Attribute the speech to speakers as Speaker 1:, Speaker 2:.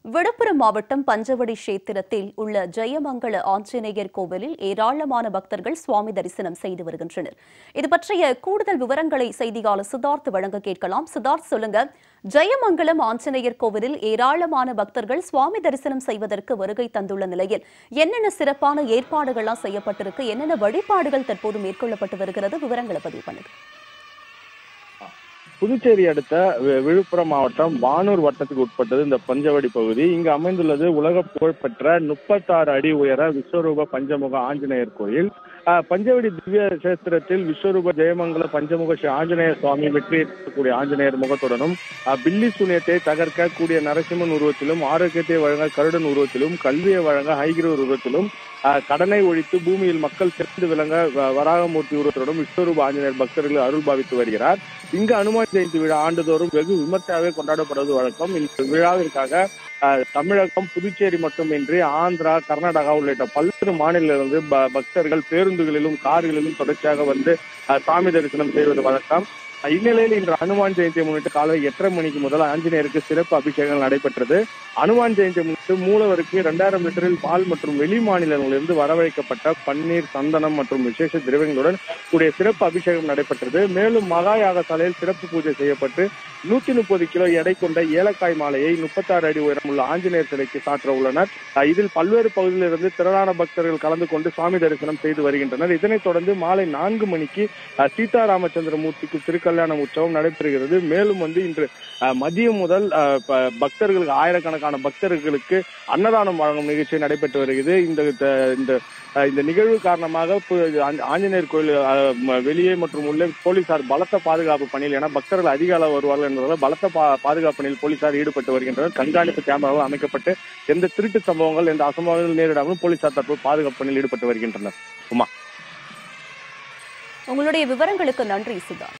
Speaker 1: விழுப்புரம் மாவட்டம் பஞ்சவடி கஷேத்திரத்தில் உள்ள ஜெயமங்கல ஆஞ்சநேயர் கோவிலில் ஏராளமான பக்தர்கள் சுவாமி தரிசனம் செய்து வருகின்றனர் இது பற்றிய கூடுதல் விவரங்களை செய்தியாளர் சித்தார்த் வழங்க கேட்கலாம் சித்தார்த் சொல்லுங்க ஜெயமங்கலம் ஆஞ்சநேயர் கோவிலில் ஏராளமான பக்தர்கள் சுவாமி தரிசனம் செய்வதற்கு வருகை தந்துள்ள நிலையில் என்னென்ன சிறப்பான ஏற்பாடுகள்லாம் செய்யப்பட்டிருக்கு என்னென்ன வழிபாடுகள் தற்போது மேற்கொள்ளப்பட்டு வருகிறது விவரங்களை பதிவு பண்ணுங்க
Speaker 2: புதுச்சேரி அடுத்த வி- விழுப்புரம் மாவட்டம் வானூர் வட்டத்துக்கு உட்பட்டது இந்த பஞ்சவடி பகுதி இங்கு அமைந்துள்ளது உலக புகழ்பெற்ற முப்பத்தாறு அடி உயர விஸ்வரூப பஞ்சமுக ஆஞ்சநேயர் கோயில் ஆஹ், பஞ்சவடி திவ்ய கஷேத்திரத்தில் விஸ்வரூப ஜெயமங்கல பஞ்சமுக ஸ்ரீ ஆஞ்சநேய சுவாமி வெற்றி கூடிய ஆஞ்சநேயர் முகத்துடனும் ஆஹ், பில்லி சூனியத்தை தகர்க்க கூடிய நரசிம்மன் உருவத்திலும் ஆரோக்கியத்தை வழங்க கருடன் உருவத்திலும் கல்வியை வழங்க ஹைகிரவர் உருவத்திலும் ஆஹ், கடனை ஒழித்து பூமியில் மக்கள் சிறந்து விளங்க வ- வராகமூர்த்தி உருவத்துடனும் விஸ்வரூப ஆஞ்சநேயர் பக்தர்கள் அருள் பாவித்து வருகிறார் இங்கு அனுமான் ஜெயந்தி விழா ஆண்டுதோறும் வெகு விமர்சையாகவே கொண்டாடப்படுவது வழக்கம் இந்த விழாவிற்காக அஹ், தமிழகம் புதுச்சேரி மட்டுமின்றி ஆந்திரா கர்நாடகா உள்ளிட்ட பல்வேறு மாநிலங்களிலிருந்து ப- பக்தர்கள் பேருந்துகளிலும் கார்களிலும் தொடர்ச்சியாக வந்து அஹ், சாமி தரிசனம் செய்வது வழக்கம் அஹ், இந்நிலையில் இன்று அனுமான் ஜெயந்தியை முன்னிட்டு காலை எட்டரை மணிக்கு முதல் ஆஞ்சநேயருக்கு சிறப்பு அபிஷேகங்கள் நடைபெற்றது அனுமான் ஜெயந்தியை முன்னிட்டு மூலவருக்கு இரண்டாயிரம் லிட்டரில் பால் மற்றும் வெளி மாநிலங்களிலிருந்து வரவழைக்கப்பட்ட பன்னீர் சந்தனம் மற்றும் விசேஷ திரவியங்களுடன் கூடிய சிறப்பு அபிஷேகம் நடைபெற்றது மேலும் மகா யாகசாலையில் சிறப்பு பூஜை செய்யப்பட்டு நூத்தி முப்பது கிலோ எடை கொண்ட ஏலக்காய் மாலையை முப்பத்தாறு அடி உயரம் உள்ள ஆஞ்சநேயர் சிலைக்கு சாற்ற உள்ளனர் அஹ் இதில் பல்வேறு பகுதியிலிருந்து திரளான பக்தர்கள் கலந்து கொண்டு சுவாமி தரிசனம் செய்து வருகின்றனர் இதனைத் தொடர்ந்து மாலை நான்கு மணிக்கு அஹ், சீதாராமச்சந்திர மூர்த்திக்கு திருக்கல்யாண உற்சவம் நடைபெறுகிறது மேலும் வந்து இன்று அஹ், மதியம் முதல் அஹ், ப- பக்தர்களுக்கு ஆயிரக்கணக்கான பக்தர்களுக்கு அன்னதானம் வழங்கும் நிகழ்ச்சி நடைபெற்று வருகிறது இந்த த- இந்த அஹ், இந்த நிகழ்வு காரணமாக பு- ஆஞ்ச- ஆஞ்சநேயர் கோயில் அஹ், ம- வெளியே மற்றும் உள்ளே போலீசார் பலத்த பாதுகாப்பு பணியில் என பக்தர்கள் அதிக அளவு வருவார்கள் என்பதால் பலத்த பா- பாதுகாப்பு பணியில் போலீசார் ஈடுபட்டு வருகின்றனர் கண்காணிப்பு கேமராக்கள் அமைக்கப்பட்டு எந்த திருட்டு சம்பவங்கள் எந்த அசம்பாவிதங்கள் நேரிடாமல் போலீசார் தற்போது பாதுகாப்பு பணியில் ஈடுபட்டு வருகின்றனர் உமா
Speaker 1: உங்களுடைய விவரங்களுக்கு நன்றி சித்தார்த்